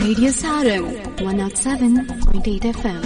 Radio Sarum 107.8 FM.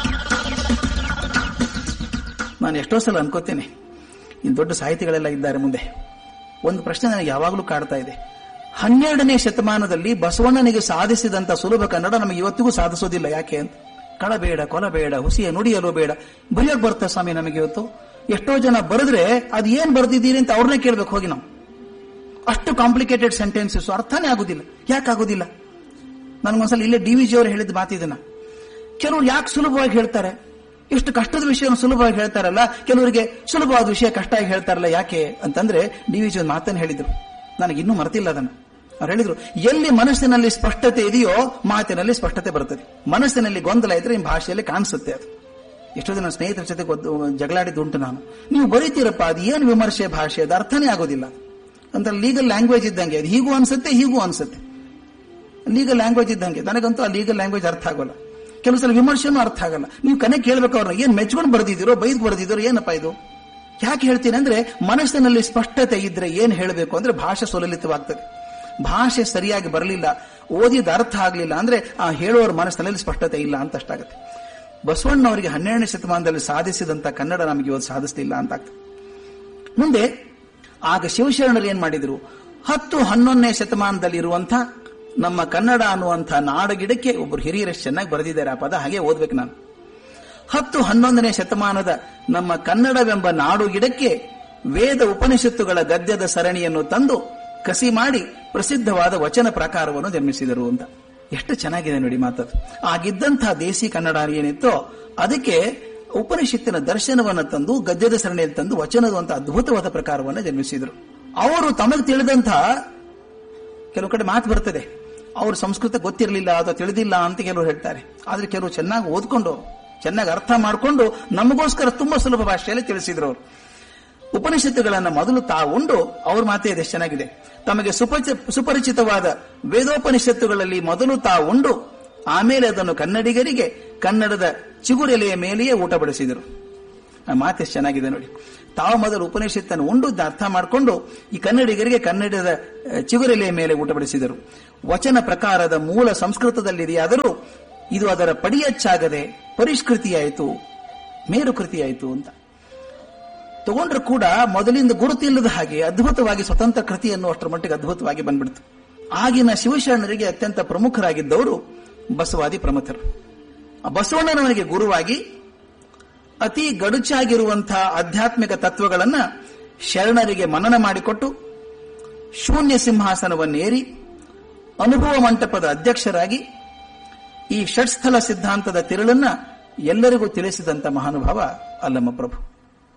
ನಾನು ಎಷ್ಟೋ ಸಲ ಅನ್ಕೋತೇನೆ ಇನ್ನು ದೊಡ್ಡ ಸಾಹಿತಿಗಳೆಲ್ಲ ಇದ್ದಾರೆ ಮುಂದೆ ಒಂದು ಪ್ರಶ್ನೆ ನನಗೆ ಯಾವಾಗಲೂ ಕಾಡ್ತಾ ಇದೆ ಹನ್ನೆರಡನೇ ಶತಮಾನದಲ್ಲಿ ಬಸವಣ್ಣನಿಗೆ ಸಾಧಿಸಿದಂತ ಸುಲಭ ಕನ್ನಡ ನಮಗೆ ಇವತ್ತಿಗೂ ಸಾಧಿಸೋದಿಲ್ಲ ಯಾಕೆ ಅಂತ ಕಳಬೇಡ ಕೊಲಬೇಡ ಹುಸಿಯ ನುಡಿಯಲು ಬೇಡ ಬರೆಯೋಕ್ ಬರ್ತಾ ಸ್ವಾಮಿ ನಮಗೆ ಇವತ್ತು ಎಷ್ಟೋ ಜನ ಬರೆದ್ರೆ ಅದು ಏನ್ ಬರ್ದಿದ್ದೀರಿ ಅಂತ ಅವ್ರನ್ನೇ ಕೇಳ್ಬೇಕು ಹೋಗಿ ನಾವು ಅಷ್ಟು ಕಾಂಪ್ಲಿಕೇಟೆಡ್ ಸೆಂಟೆನ್ಸಸ್ ಅರ್ಥನೇ ಆಗುದಿಲ್ಲ ಯಾಕೆ ಆಗುದಿಲ್ಲ ನನಗೊಂದ್ಸಲ ಇಲ್ಲೇ ಡಿ ವಿ ಜಿ ಅವರು ಹೇಳಿದ ಮಾತಿದನ್ನ ಕೆಲವರು ಯಾಕೆ ಸುಲಭವಾಗಿ ಹೇಳ್ತಾರೆ ಇಷ್ಟು ಕಷ್ಟದ ವಿಷಯವನ್ನು ಸುಲಭವಾಗಿ ಹೇಳ್ತಾರಲ್ಲ ಕೆಲವರಿಗೆ ಸುಲಭವಾದ ವಿಷಯ ಕಷ್ಟ ಆಗಿ ಹೇಳ್ತಾರಲ್ಲ ಯಾಕೆ ಅಂತಂದ್ರೆ ಡಿ ವಿ ಜಿ ಒಂದು ಮಾತನ್ನು ಹೇಳಿದ್ರು ನನಗೆ ಇನ್ನೂ ಮರೆತಿಲ್ಲ ಅದನ್ನು ಅವ್ರು ಹೇಳಿದ್ರು ಎಲ್ಲಿ ಮನಸ್ಸಿನಲ್ಲಿ ಸ್ಪಷ್ಟತೆ ಇದೆಯೋ ಮಾತಿನಲ್ಲಿ ಸ್ಪಷ್ಟತೆ ಬರ್ತದೆ ಮನಸ್ಸಿನಲ್ಲಿ ಗೊಂದಲ ಇದ್ರೆ ನಿಮ್ಮ ಭಾಷೆಯಲ್ಲಿ ಕಾಣಿಸುತ್ತೆ ಅದು ಎಷ್ಟೋ ಜನ ಸ್ನೇಹಿತರ ಜೊತೆ ಜಗಳಾಡಿದ್ದುಂಟು ನಾನು ನೀವು ಬರೀತೀರಪ್ಪ ಅದು ಏನು ವಿಮರ್ಶೆ ಭಾಷೆ ಅದು ಅರ್ಥನೇ ಆಗೋದಿಲ್ಲ ಅಂತ ಲೀಗಲ್ ಲ್ಯಾಂಗ್ವೇಜ್ ಇದ್ದಂಗೆ ಅದು ಹೀಗೂ ಅನ್ಸುತ್ತೆ ಹೀಗೂ ಅನ್ಸುತ್ತೆ ಲೀಗಲ್ ಲ್ಯಾಂಗ್ವೇಜ್ ಇದ್ದಂಗೆ ನನಗಂತೂ ಆ ಲೀಗಲ್ ಲ್ಯಾಂಗ್ವೇಜ್ ಅರ್ಥ ಆಗೋಲ್ಲ ಕೆಲವು ಸಲ ವಿಮರ್ಶೆನೂ ಅರ್ಥ ಆಗಲ್ಲ ನೀವು ಕನೆ ಕೇಳ್ಬೇಕು ಅವ್ರನ್ನ ಏನ್ ಮೆಚ್ಕೊಂಡು ಬರ್ದಿದ್ದೀರೋ ಬೈದ್ ಬರ್ದಿದ್ದೀರೋ ಏನಪ್ಪ ಇದು ಯಾಕೆ ಹೇಳ್ತೀನಿ ಅಂದ್ರೆ ಮನಸ್ಸಿನಲ್ಲಿ ಸ್ಪಷ್ಟತೆ ಇದ್ರೆ ಏನ್ ಹೇಳಬೇಕು ಅಂದ್ರೆ ಭಾಷೆ ಸುಲಲಿತವಾಗ್ತದೆ ಭಾಷೆ ಸರಿಯಾಗಿ ಬರಲಿಲ್ಲ ಓದಿದ ಅರ್ಥ ಆಗಲಿಲ್ಲ ಅಂದ್ರೆ ಆ ಹೇಳುವವರ ಮನಸ್ಸಿನಲ್ಲಿ ಸ್ಪಷ್ಟತೆ ಇಲ್ಲ ಅಂತ ಅಷ್ಟಾಗುತ್ತೆ ಬಸವಣ್ಣವರಿಗೆ ಹನ್ನೆರಡನೇ ಶತಮಾನದಲ್ಲಿ ಸಾಧಿಸಿದಂತ ಕನ್ನಡ ನಮಗೆ ಇವತ್ತು ಸಾಧಿಸಲಿಲ್ಲ ಅಂತ ಆಗ್ತದೆ ಮುಂದೆ ಆಗ ಶಿವಶರಣರು ಏನ್ ಮಾಡಿದ್ರು ಹತ್ತು ಹನ್ನೊಂದನೇ ಶತಮಾನದಲ್ಲಿ ಇರುವಂತ ನಮ್ಮ ಕನ್ನಡ ಅನ್ನುವಂಥ ನಾಡಗಿಡಕ್ಕೆ ಒಬ್ಬರು ಹಿರಿಯರಷ್ಟು ಚೆನ್ನಾಗಿ ಬರೆದಿದ್ದಾರೆ ಆ ಪದ ಹಾಗೆ ಓದ್ಬೇಕು ನಾನು ಹತ್ತು ಹನ್ನೊಂದನೇ ಶತಮಾನದ ನಮ್ಮ ಕನ್ನಡವೆಂಬ ನಾಡು ಗಿಡಕ್ಕೆ ವೇದ ಉಪನಿಷತ್ತುಗಳ ಗದ್ಯದ ಸರಣಿಯನ್ನು ತಂದು ಕಸಿ ಮಾಡಿ ಪ್ರಸಿದ್ಧವಾದ ವಚನ ಪ್ರಕಾರವನ್ನು ಜನ್ಮಿಸಿದರು ಅಂತ ಎಷ್ಟು ಚೆನ್ನಾಗಿದೆ ನೋಡಿ ಮಾತದು ಆಗಿದ್ದಂತಹ ದೇಸಿ ಕನ್ನಡ ಏನಿತ್ತೋ ಅದಕ್ಕೆ ಉಪನಿಷತ್ತಿನ ದರ್ಶನವನ್ನು ತಂದು ಗದ್ಯದ ಸರಣಿಯಲ್ಲಿ ತಂದು ವಚನದ ಒಂದು ಅದ್ಭುತವಾದ ಪ್ರಕಾರವನ್ನು ಜನ್ಮಿಸಿದರು ಅವರು ತಮಗೆ ತಿಳಿದಂತಹ ಕೆಲವು ಕಡೆ ಮಾತು ಬರ್ತದೆ ಅವ್ರ ಸಂಸ್ಕೃತ ಗೊತ್ತಿರಲಿಲ್ಲ ಅಥವಾ ತಿಳಿದಿಲ್ಲ ಅಂತ ಕೆಲವರು ಹೇಳ್ತಾರೆ ಆದ್ರೆ ಕೆಲವರು ಚೆನ್ನಾಗಿ ಓದ್ಕೊಂಡು ಚೆನ್ನಾಗಿ ಅರ್ಥ ಮಾಡಿಕೊಂಡು ನಮಗೋಸ್ಕರ ತುಂಬಾ ಸುಲಭ ಭಾಷೆಯಲ್ಲಿ ತಿಳಿಸಿದ್ರು ಅವರು ಉಪನಿಷತ್ತುಗಳನ್ನ ಮೊದಲು ತಾವುಂಡು ಅವ್ರ ಮಾತೇ ಇದೆ ಚೆನ್ನಾಗಿದೆ ತಮಗೆ ಸುಪಚ ಸುಪರಿಚಿತವಾದ ವೇದೋಪನಿಷತ್ತುಗಳಲ್ಲಿ ಮೊದಲು ತಾವುಂಡು ಆಮೇಲೆ ಅದನ್ನು ಕನ್ನಡಿಗರಿಗೆ ಕನ್ನಡದ ಚಿಗುರೆಲೆಯ ಮೇಲೆಯೇ ಊಟ ಬಡಿಸಿದರು ಆ ಮಾತೆಷ್ಟು ಚೆನ್ನಾಗಿದೆ ನೋಡಿ ತಾವು ಮೊದಲು ಉಪನಿಷತ್ತನ್ನು ಉಂಡು ಅರ್ಥ ಮಾಡಿಕೊಂಡು ಈ ಕನ್ನಡಿಗರಿಗೆ ಕನ್ನಡದ ಚಿಗುರೆಲೆಯ ಮೇಲೆ ಊಟ ಬಡಿಸಿದರು ವಚನ ಪ್ರಕಾರದ ಮೂಲ ಸಂಸ್ಕೃತದಲ್ಲಿದೆಯಾದರೂ ಇದು ಅದರ ಪಡಿಯಚ್ಚಾಗದೆ ಪರಿಷ್ಕೃತಿಯಾಯಿತು ಮೇರುಕೃತಿಯಾಯಿತು ಅಂತ ತಗೊಂಡ್ರು ಕೂಡ ಮೊದಲಿಂದ ಗುರುತಿಲ್ಲದ ಹಾಗೆ ಅದ್ಭುತವಾಗಿ ಸ್ವತಂತ್ರ ಕೃತಿಯನ್ನು ಅಷ್ಟರ ಮಟ್ಟಿಗೆ ಅದ್ಭುತವಾಗಿ ಬಂದ್ಬಿಡ್ತು ಆಗಿನ ಶಿವಶರಣರಿಗೆ ಅತ್ಯಂತ ಪ್ರಮುಖರಾಗಿದ್ದವರು ಬಸವಾದಿ ಪ್ರಮುಖರು ಬಸವಣ್ಣನವರಿಗೆ ಗುರುವಾಗಿ ಅತಿ ಗಡುಚಾಗಿರುವಂತಹ ಆಧ್ಯಾತ್ಮಿಕ ತತ್ವಗಳನ್ನ ಶರಣರಿಗೆ ಮನನ ಮಾಡಿಕೊಟ್ಟು ಶೂನ್ಯ ಸಿಂಹಾಸನವನ್ನೇರಿ ಅನುಭವ ಮಂಟಪದ ಅಧ್ಯಕ್ಷರಾಗಿ ಈ ಷಟ್ಸ್ಥಲ ಸಿದ್ಧಾಂತದ ತಿರುಳನ್ನ ಎಲ್ಲರಿಗೂ ತಿಳಿಸಿದಂತ ಮಹಾನುಭಾವ ಅಲ್ಲಮ್ಮ ಪ್ರಭು